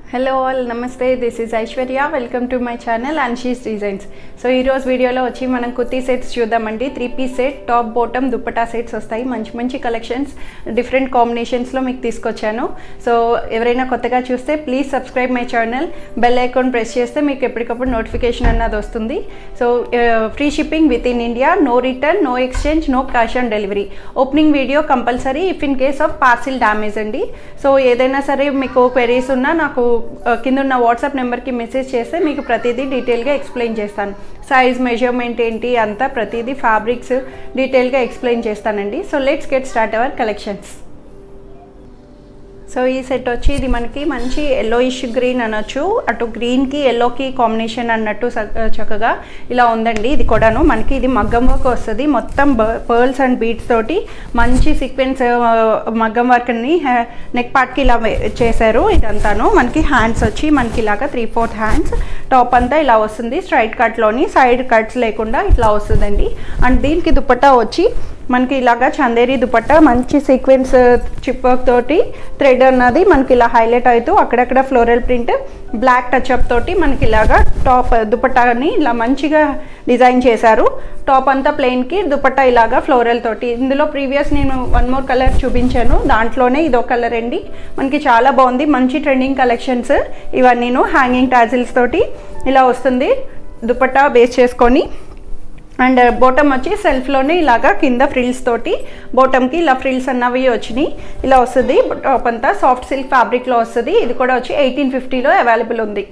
hello all నమస్తే this is Aishwarya welcome to my channel and she's designs so ఈరోజు వీడియోలో వచ్చి మనం కుర్తీ సెట్స్ చూద్దామండి three piece set top bottom dupatta sets వస్తాయి మంచి మంచి కలెక్షన్స్ డిఫరెంట్ కాంబినేషన్స్లో మీకు తీసుకొచ్చాను సో ఎవరైనా కొత్తగా చూస్తే please subscribe my channel bell icon press చేస్తే మీకు ఎప్పటికప్పుడు నోటిఫికేషన్ అన్నది వస్తుంది so free shipping with in India no return no exchange no cash on delivery opening video compulsory if in case of parcel damage అండి so ఏదైనా సరే మీకు queries ఉన్నా నాకు ఆ, కింద ఉన్న వాట్సాప్ నెంబర్కి మెసేజ్ చేస్తే మీకు ప్రతిదీ డీటెయిల్గా ఎక్స్ప్లెయిన్ చేస్తాను సైజ్ మెజర్మెంట్ ఏంటి అంతా ప్రతిదీ ఫ్యాబ్రిక్స్ డీటెయిల్గా ఎక్స్ప్లెయిన్ చేస్తానండి so let's get start our collections so ఈ సెట్ వచ్చి ఇది మనకి మంచి ఎల్లోయిష్ గ్రీన్ అనొచ్చు అటు గ్రీన్కి ఎల్లోకి కాంబినేషన్ అన్నట్టు చ- చక్కగా ఇలా ఉందండి ఇది కూడాను మనకి ఇది మగ్గం వర్క్ వస్తుంది మొత్తం పర్ల్స్ అండ్ బీట్స్ తోటి మంచి సీక్వెన్స్ మగ్గం వర్క్ని నెక్ పార్ట్కి ఇలా వే- చేశారు ఇదంతాను మనకి హ్యాండ్స్ వచ్చి మనకి ఇలాగా త్రీ ఫోర్త్ హ్యాండ్స్ టాప్ అంతా ఇలా వస్తుంది స్ట్రైట్ కట్లోని సైడ్ కట్స్ లేకుండా ఇట్లా వస్తుందండి అండ్ దీనికి దుపట్టా వచ్చి మనకి ఇలాగా చందేరి దుపట్టా మంచి సీక్వెన్స్ చిప్ వర్క్ తోటి థ్రెడ్ అన్నది మనకి ఇలా హైలైట్ అవుతూ అక్కడక్కడ ఫ్లోరల్ ప్రింట్ బ్లాక్ టచ్అప్ తోటి మనకి ఇలాగా టాప్ దుపట్టాని ఇలా మంచిగా డిజైన్ చేశారు టాప్ అంతా ప్లెయిన్కి దుపట్టా ఇలాగా ఫ్లోరల్ తోటి ఇందులో ప్రీవియస్ నేను వన్ మోర్ కలర్ చూపించాను దాంట్లోనే ఇదో కలర్ అండి మనకి చాలా బాగుంది మంచి ట్రెండింగ్ కలెక్షన్స్ ఇవన్నీను హ్యాంగింగ్ టాజిల్స్ తోటి ఇలా వస్తుంది దుపట్టా బేస్ చేసుకొని అండ్ బోటమ్ వచ్చి సెల్ఫ్లోనే ఇలాగా కింద ఫ్రిల్స్ తోటి బోటమ్కి ఇలా ఫ్రిల్స్ అన్నవి వచ్చినాయి ఇలా వస్తుంది టాప్ అంతా సాఫ్ట్ సిల్క్ ఫ్యాబ్రిక్లో వస్తుంది ఇది కూడా వచ్చి ఎయిటీన్ ఫిఫ్టీలో అవైలబుల్ ఉంది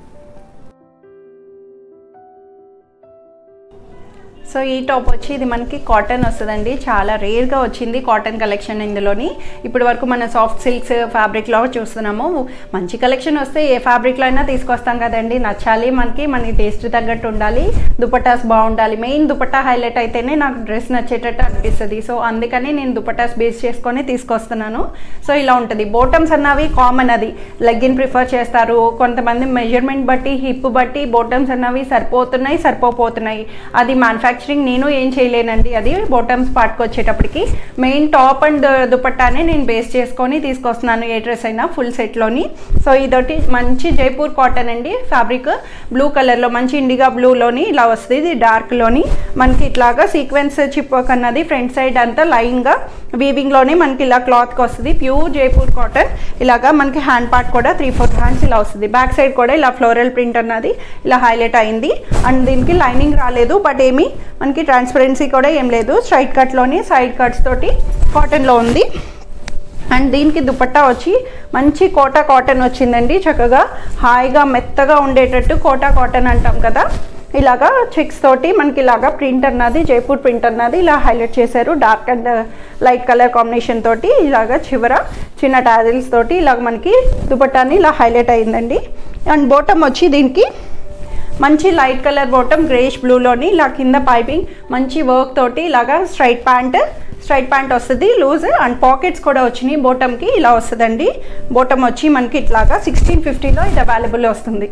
సో ఈ టాప్ వచ్చి ఇది మనకి కాటన్ వస్తుందండి చాలా రేర్గా వచ్చింది కాటన్ కలెక్షన్ ఇందులోని ఇప్పటి వరకు మన సాఫ్ట్ సిల్క్స్ ఫ్యాబ్రిక్లో చూస్తున్నాము మంచి కలెక్షన్ వస్తే ఏ ఫ్యాబ్రిక్లో అయినా తీసుకొస్తాం కదండి నచ్చాలి మనకి మనకి టేస్ట్ తగ్గట్టు ఉండాలి దుపటాస్ బాగుండాలి మెయిన్ దుపట్టా హైలైట్ అయితేనే నాకు డ్రెస్ నచ్చేటట్టు అనిపిస్తుంది సో అందుకని నేను దుపటాస్ బేస్ చేసుకొని తీసుకొస్తున్నాను సో ఇలా ఉంటుంది బోటమ్స్ అన్నవి కామన్ అది లెగ్గిన్ ప్రిఫర్ చేస్తారు కొంతమంది మెజర్మెంట్ బట్టి హిప్ బట్టి బోటమ్స్ అన్నవి సరిపోతున్నాయి సరిపోతున్నాయి అది మ్యానుఫ్యాక్చరింగ్ నేను ఏం చేయలేనండి అది బోటమ్స్ పార్ట్కి వచ్చేటప్పటికి మెయిన్ టాప్ అండ్ దుపట్టానే నేను బేస్ చేసుకొని తీసుకొస్తున్నాను ఏ డ్రెస్ అయినా ఫుల్ సెట్లోని సో ఇదొకటి మంచి జైపూర్ కాటన్ అండి ఫ్యాబ్రిక్ బ్లూ కలర్లో మంచి ఇండిగా బ్లూలోని ఇలా వస్తుంది ఇది డార్క్లోని మనకి ఇట్లాగా సీక్వెన్స్ చిప్ వర్క్ అన్నది ఫ్రంట్ సైడ్ అంతా లైన్గా వీవింగ్లోనే మనకి ఇలా క్లాత్కి వస్తుంది ప్యూర్ జైపూర్ కాటన్ ఇలాగా మనకి హ్యాండ్ పార్ట్ కూడా త్రీ ఫోర్ హ్యాండ్స్ ఇలా వస్తుంది బ్యాక్ సైడ్ కూడా ఇలా ఫ్లోరల్ ప్రింట్ అన్నది ఇలా హైలైట్ అయింది అండ్ దీనికి లైనింగ్ రాలేదు బట్ ఏమి మనకి ట్రాన్స్పరెన్సీ కూడా ఏం లేదు స్ట్రైట్ కట్లోని సైడ్ కట్స్ తోటి కాటన్లో ఉంది అండ్ దీనికి దుపట్టా వచ్చి మంచి కోటా కాటన్ వచ్చిందండి చక్కగా హాయిగా మెత్తగా ఉండేటట్టు కోటా కాటన్ అంటాం కదా ఇలాగా చెక్స్ తోటి మనకి ఇలాగా ప్రింట్ అన్నది జైపూర్ ప్రింట్ అన్నది ఇలా హైలైట్ చేశారు dark and light colour combination తోటి ఇలాగా చివర చిన్న టాజిల్స్ తోటి ఇలాగ మనకి దుపట్టాని ఇలా హైలైట్ అయిందండి అండ్ బోటమ్ వచ్చి దీనికి మంచి లైట్ కలర్ బాటమ్ గ్రేష్ బ్లూలోని ఇలా కింద పైపింగ్ మంచి వర్క్ తోటి ఇలాగా స్ట్రైట్ ప్యాంట్ స్ట్రైట్ ప్యాంట్ వస్తుంది లూజ్ అండ్ పాకెట్స్ కూడా వచ్చినాయి బోటమ్కి ఇలా వస్తుందండి బోటమ్ వచ్చి మనకి ఇట్లాగా సిక్స్టీన్ ఫిఫ్టీలో ఇది అవైలబుల్ వస్తుంది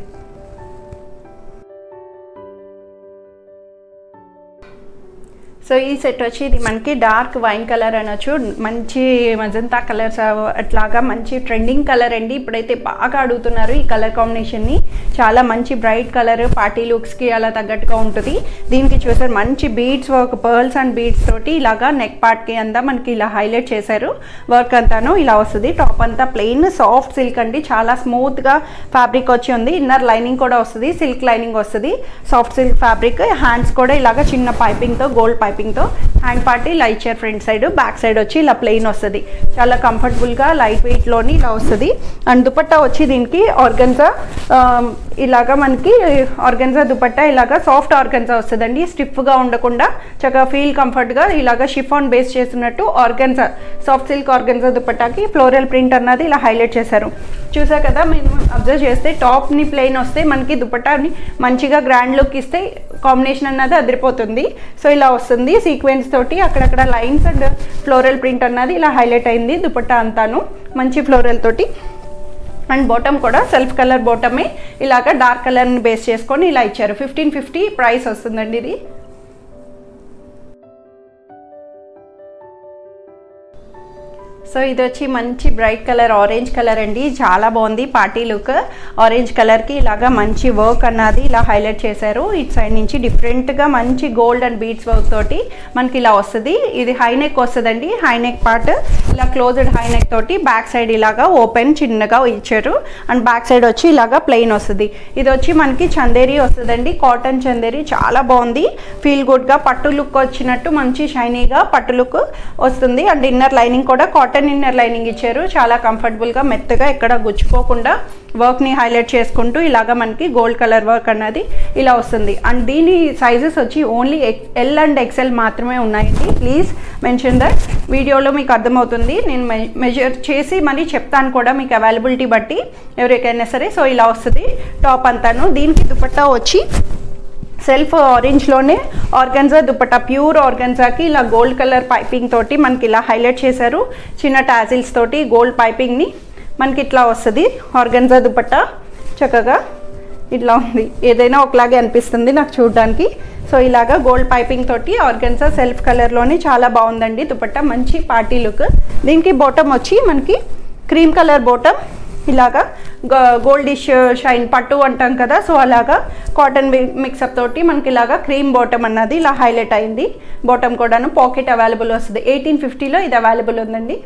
సో ఈ సెట్ వచ్చి ఇది మనకి డార్క్ వైన్ కలర్ అనొచ్చు మంచి మజంతా కలర్స్ అట్లాగా మంచి ట్రెండింగ్ కలర్ అండి ఇప్పుడైతే బాగా అడుగుతున్నారు ఈ కలర్ కాంబినేషన్ని చాలా మంచి బ్రైట్ కలర్ పార్టీ లుక్స్కి అలా తగ్గట్టుగా ఉంటుంది దీనికి చూసారు మంచి beads work pearls and beads తోటి ఇలాగా నెక్ పార్ట్కి అంతా మనకి ఇలా హైలైట్ చేశారు వర్క్ అంతాను ఇలా వస్తుంది టాప్ అంతా ప్లెయిన్ సాఫ్ట్ సిల్క్ అండి చాలా స్మూత్గా ఫ్యాబ్రిక్ వచ్చి ఉంది ఇన్నర్ లైనింగ్ కూడా వస్తుంది సిల్క్ లైనింగ్ వస్తుంది సాఫ్ట్ సిల్క్ ఫ్యాబ్రిక్ హ్యాండ్స్ కూడా ఇలాగా చిన్న పైపింగ్తో గోల్డ్ పైపింగ్తో హ్యాండ్ పార్టీ ఇలా ఇచ్చారు ఫ్రంట్ సైడ్ బ్యాక్ సైడ్ వచ్చి ఇలా ప్లెయిన్ వస్తుంది చాలా కంఫర్టబుల్గా లైట్ వెయిట్లోని ఇలా వస్తుంది అండ్ దుపట్టా వచ్చి దీనికి ఆర్గన్జా ఇలాగా మనకి ఆర్గన్జా దుపట్టా ఇలాగా సాఫ్ట్ ఆర్గన్జా వస్తుందండి స్టిఫ్గా ఉండకుండా చక్కగా ఫీల్ కంఫర్ట్గా ఇలాగా షిఫాన్ బేస్ చేస్తున్నట్టు ఆర్గన్జా సాఫ్ట్ సిల్క్ ఆర్గన్జా దుపట్టాకి ఫ్లోరల్ ప్రింట్ అన్నది ఇలా హైలైట్ చేశారు చూసా కదా మేము అబ్జర్వ్ చేస్తే టాప్ని ప్లెయిన్ వస్తే మనకి దుపట్టాని మంచిగా గ్రాండ్ లుక్ ఇస్తే కాంబినేషన్ అన్నది అదిరిపోతుంది సో ఇలా వస్తుంది సీక్వెన్స్ తోటి అక్కడక్కడ లైన్స్ అండ్ ఫ్లోరల్ ప్రింట్ అన్నది ఇలా హైలైట్ అయింది దుపట్టా అంతాను మంచి ఫ్లోరల్ తోటి అండ్ బాటమ్ కూడా సెల్ఫ్ కలర్ బాటమే ఇలాగ డార్క్ కలర్ని బేస్ చేసుకొని ఇలా ఇచ్చారు ఫిఫ్టీన్ ఫిఫ్టీ ప్రైస్ వస్తుందండి ఇది సో ఇది వచ్చి మంచి బ్రైట్ కలర్ ఆరెంజ్ కలర్ అండి చాలా బాగుంది పార్టీ లుక్ ఆరెంజ్ కలర్కి ఇలాగా మంచి వర్క్ అన్నది ఇలా హైలైట్ చేశారు ఇటు సైడ్ నుంచి డిఫరెంట్గా మంచి గోల్డ్ అండ్ బీడ్స్ వర్క్ తోటి మనకి ఇలా వస్తుంది ఇది హై నెక్ వస్తుందండి హై నెక్ పార్ట్ ఇలా క్లోజ్డ్ హై నెక్ తోటి బ్యాక్ సైడ్ ఇలాగా ఓపెన్ చిన్నగా ఇచ్చారు అండ్ బ్యాక్ సైడ్ వచ్చి ఇలాగా ప్లెయిన్ వస్తుంది ఇది వచ్చి మనకి చందేరి వస్తుందండి కాటన్ చందేరి చాలా బాగుంది ఫీల్ గుడ్గా పట్టు లుక్ వచ్చినట్టు మంచి షైనీగా పట్టు లుక్ వస్తుంది అండ్ ఇన్నర్ లైనింగ్ కూడా కాటన్ ఇన్నర్ లైనింగ్ ఇచ్చారు చాలా కంఫర్టబుల్గా మెత్తగా ఎక్కడ గుచ్చుకోకుండా వర్క్ని హైలైట్ చేసుకుంటూ ఇలాగా మనకి గోల్డ్ కలర్ వర్క్ అన్నది ఇలా వస్తుంది అండ్ దీని సైజెస్ వచ్చి ఓన్లీ ఎల్ అండ్ ఎక్సెల్ మాత్రమే ఉన్నాయండి ప్లీజ్ మెన్షన్ దట్ వీడియోలో మీకు అర్థమవుతుంది నేను మెజర్ చేసి మరీ చెప్తాను కూడా మీకు అవైలబిలిటీ బట్టి ఎవరికైనా సరే సో ఇలా వస్తుంది టాప్ అంతాను దీనికి దుపట్టా వచ్చి సెల్ఫ్ ఆరెంజ్లోనే ఆర్గన్జా దుపట్టా ప్యూర్ ఆర్గన్జాకి ఇలా గోల్డ్ కలర్ పైపింగ్ తోటి మనకి ఇలా హైలైట్ చేశారు చిన్న టాజిల్స్ తోటి గోల్డ్ పైపింగ్ని మనకి ఇట్లా వస్తుంది ఆర్గన్జా దుపట్టా చక్కగా ఇట్లా ఉంది ఏదైనా ఒకలాగే అనిపిస్తుంది నాకు చూడడానికి సో ఇలాగా గోల్డ్ పైపింగ్ తోటి ఆర్గన్జా సెల్ఫ్ కలర్లోనే చాలా బాగుందండి దుపట్టా మంచి పార్టీ లుక్ దీనికి బోటం వచ్చి మనకి క్రీమ్ కలర్ బోటం ఇలాగా గోల్డిష్ షైన్ పట్టు అంటాం కదా సో అలాగా కాటన్ మిక్సప్ తోటి మనకి ఇలాగా క్రీమ్ బాటమ్ అన్నది ఇలా హైలైట్ అయింది బాటమ్ కూడాను పాకెట్ అవైలబుల్ వస్తుంది ఎయిటీన్ ఫిఫ్టీలో ఇది అవైలబుల్ ఉందండి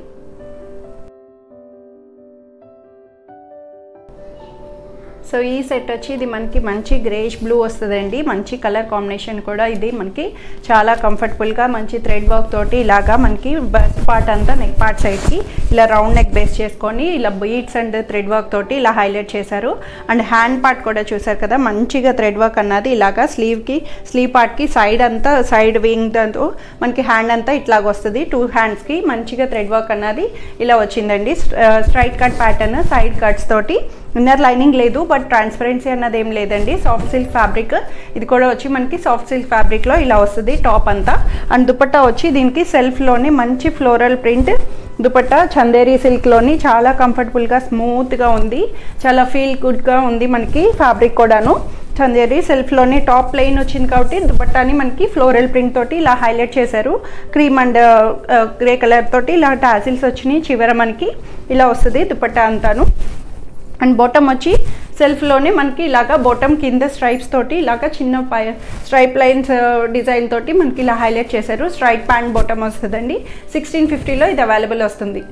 సో ఈ సెట్ వచ్చి ఇది మనకి మంచి గ్రేష్ బ్లూ వస్తుందండి మంచి కలర్ కాంబినేషన్ కూడా ఇది మనకి చాలా కంఫర్టబుల్గా మంచి థ్రెడ్ వర్క్ తోటి ఇలాగా మనకి బెస్ట్ పార్ట్ అంతా నెక్ పార్ట్ సైడ్కి ఇలా రౌండ్ నెక్ బేస్ చేసుకొని ఇలా బీట్స్ అండ్ థ్రెడ్ వర్క్ తోటి ఇలా హైలైట్ చేశారు అండ్ హ్యాండ్ పార్ట్ కూడా చూసారు కదా మంచిగా థ్రెడ్ వర్క్ అన్నది ఇలాగా స్లీవ్కి స్లీవ్ పార్ట్కి సైడ్ అంతా సైడ్ వింగ్ దాంతో మనకి హ్యాండ్ అంతా ఇట్లాగ వస్తుంది టూ హ్యాండ్స్కి మంచిగా థ్రెడ్ వర్క్ అన్నది ఇలా వచ్చిందండి straight cut pattern side cuts తోటి ఇన్నర్ లైనింగ్ లేదు బట్ ట్రాన్స్పరెన్సీ అన్నది ఏం లేదండి సాఫ్ట్ సిల్క్ ఫ్యాబ్రిక్ ఇది కూడా వచ్చి మనకి సాఫ్ట్ సిల్క్ ఫ్యాబ్రిక్లో ఇలా వస్తుంది టాప్ అంతా అండ్ దుపట్టా వచ్చి దీనికి సెల్ఫ్లోనే మంచి ఫ్లోరల్ ప్రింట్ దుపట్టా చందేరి సిల్క్లోని చాలా కంఫర్టబుల్గా స్మూత్గా ఉంది చాలా ఫీల్ గుడ్గా ఉంది మనకి ఫ్యాబ్రిక్ కూడాను చందేరి సెల్ఫ్లోని టాప్ ప్లెయిన్ వచ్చింది కాబట్టి దుపట్టాని మనకి ఫ్లోరల్ ప్రింట్ తోటి ఇలా హైలైట్ చేశారు క్రీమ్ అండ్ గ్రే కలర్ తోటి ఇలా టాజిల్స్ వచ్చినాయి చివర మనకి ఇలా వస్తుంది దుపట్టా అంతాను అండ్ బాటమ్ వచ్చి సెల్ఫ్లోనే మనకి ఇలాగా బాటమ్ కింద స్ట్రైప్స్ తోటి ఇలాగా చిన్న పై స్ట్రైప్ లైన్స్ డిజైన్ తోటి మనకి ఇలా హైలైట్ చేశారు స్ట్రైట్ ప్యాంట్ బాటమ్ వస్తుందండి సిక్స్టీన్ ఫిఫ్టీలో ఇది అవైలబుల్ వస్తుంది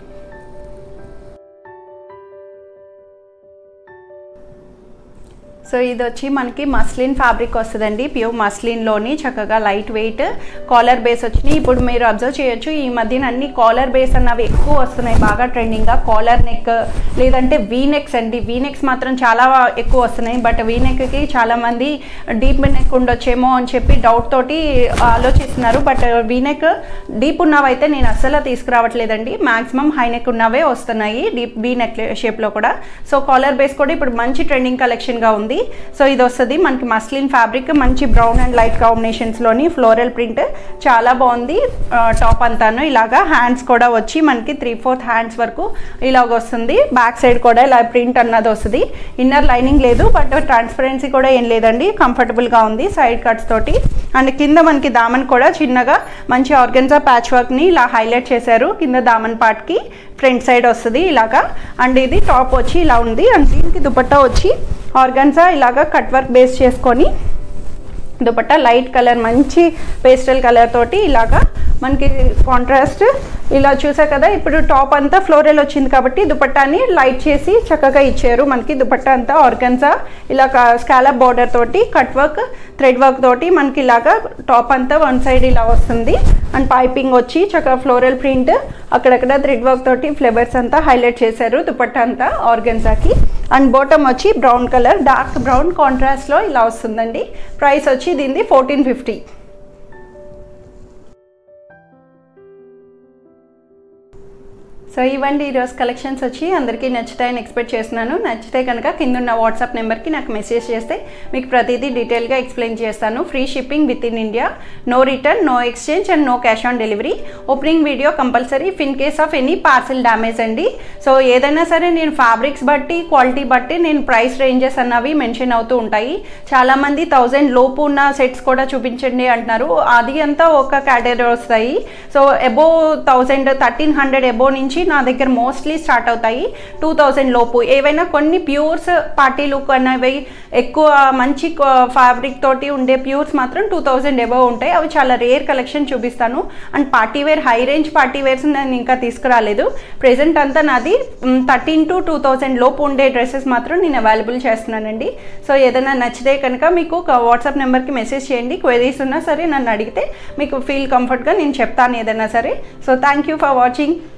సో ఇది వచ్చి మనకి మస్లిన్ ఫ్యాబ్రిక్ వస్తుందండి ప్యూర్ మస్లిన్లోని చక్కగా లైట్ వెయిట్ కాలర్ బేస్ వచ్చినాయి ఇప్పుడు మీరు అబ్జర్వ్ చేయొచ్చు ఈ మధ్యన అన్ని కాలర్ బేస్ అన్నవి ఎక్కువ వస్తున్నాయి బాగా ట్రెండింగ్గా కాలర్ నెక్ లేదంటే వీ నెక్స్ అండి వీ నెక్స్ మాత్రం చాలా ఎక్కువ వస్తున్నాయి బట్ వీ నెక్కి చాలామంది డీప్ నెక్ ఉండొచ్చేమో అని చెప్పి డౌట్ తోటి ఆలోచిస్తున్నారు బట్ వీ నెక్ డీప్ ఉన్నవైతే నేను అస్సలు తీసుకురావట్లేదండి మాక్సిమం హై నెక్ ఉన్నవే వస్తున్నాయి డీప్ వీ నెక్ షేప్లో కూడా సో కాలర్ బేస్ కూడా ఇప్పుడు మంచి ట్రెండింగ్ కలెక్షన్గా ఉంది సో ఇది వస్తుంది మనకి మస్లిన్ ఫ్యాబ్రిక్ మంచి బ్రౌన్ అండ్ లైట్ కాంబినేషన్స్లోని ఫ్లోరల్ ప్రింట్ చాలా బాగుంది టాప్ అంతాను ఇలాగా హ్యాండ్స్ కూడా వచ్చి మనకి త్రీ ఫోర్త్ హ్యాండ్స్ వరకు ఇలాగ వస్తుంది బ్యాక్ సైడ్ కూడా ఇలా ప్రింట్ అన్నది వస్తుంది ఇన్నర్ లైనింగ్ లేదు బట్ ట్రాన్స్పరెన్సీ కూడా ఏం లేదండి కంఫర్టబుల్గా ఉంది సైడ్ కట్స్ తోటి అండ్ కింద మనకి దామన్ కూడా చిన్నగా మంచి ఆర్గన్జా ప్యాచ్ వర్క్ని ఇలా హైలైట్ చేశారు కింద దామన్ పార్ట్కి ఫ్రంట్ సైడ్ వస్తుంది ఇలాగా అండ్ ఇది టాప్ వచ్చి ఇలా ఉంది అండ్ దీనికి దుపట్టా వచ్చి ఆర్గన్సా ఇలాగా కట్ వర్క్ బేస్ చేసుకొని దుపట్టా లైట్ కలర్ మంచి పేస్టల్ కలర్ తోటి ఇలాగా మనకి కాంట్రాస్ట్ ఇలా చూసా కదా ఇప్పుడు టాప్ అంతా ఫ్లోరల్ వచ్చింది కాబట్టి దుపట్టాని లైట్ చేసి చక్కగా ఇచ్చారు మనకి దుపట్టా అంతా ఆర్గన్సా ఇలా స్కాలప్ బార్డర్ తోటి కట్ వర్క్ థ్రెడ్ వర్క్ తోటి మనకి ఇలాగా టాప్ అంతా వన్ సైడ్ ఇలా వస్తుంది అండ్ పైపింగ్ వచ్చి చక్కగా ఫ్లోరల్ ప్రింట్ అక్కడక్కడ థ్రెడ్ వర్క్ తోటి ఫ్లేవర్స్ అంతా హైలైట్ చేశారు దుపట్టా అంతా ఆర్గన్సాకి అండ్ బాటమ్ వచ్చి బ్రౌన్ కలర్ డార్క్ బ్రౌన్ కాంట్రాస్ట్లో ఇలా వస్తుందండి ప్రైస్ వచ్చి దీనిది ఫోర్టీన్ ఫిఫ్టీ సో ఇవ్వండి ఈరోజు కలెక్షన్స్ వచ్చి అందరికీ నచ్చుతాయని ఎక్స్పెక్ట్ చేస్తున్నాను నచ్చితే కనుక కింద ఉన్న వాట్సాప్ నెంబర్కి నాకు మెసేజ్ చేస్తే మీకు ప్రతిదీ డీటెయిల్గా ఎక్స్ప్లెయిన్ చేస్తాను free shipping with in India no return no exchange and no cash on delivery opening video compulsory if in case of any parcel damage అండి సో ఏదైనా సరే నేను ఫ్యాబ్రిక్స్ బట్టి క్వాలిటీ బట్టి నేను ప్రైస్ రేంజెస్ అన్నవి మెన్షన్ అవుతూ ఉంటాయి చాలామంది థౌజండ్ లోపు ఉన్న సెట్స్ కూడా చూపించండి అంటున్నారు అది అంతా ఒక కేటగిరీ వస్తాయి so above thousand thirteen hundred above నుంచి నా దగ్గర మోస్ట్లీ స్టార్ట్ అవుతాయి టూ థౌజండ్ లోపు ఏవైనా కొన్ని ప్యూర్స్ పార్టీ లుక్ అనేవి ఎక్కువ మంచి ఫ్యాబ్రిక్ తోటి ఉండే ప్యూర్స్ మాత్రం టూ థౌజండ్ ఎబవ్ ఉంటాయి అవి చాలా రేర్ కలెక్షన్ చూపిస్తాను and party wear high range party wears నేను ఇంకా తీసుకురాలేదు ప్రెసెంట్ అంతా నాది థర్టీన్ టు టూ థౌజండ్ లోపు ఉండే డ్రెస్సెస్ మాత్రం నేను అవైలబుల్ చేస్తున్నానండి సో ఏదైనా నచ్చితే కనుక మీకు ఒక వాట్సాప్ నెంబర్కి మెసేజ్ చేయండి క్వెరీస్ ఉన్నా సరే నన్ను అడిగితే మీకు ఫీల్ కంఫర్ట్గా నేను చెప్తాను ఏదైనా సరే so thank you for watching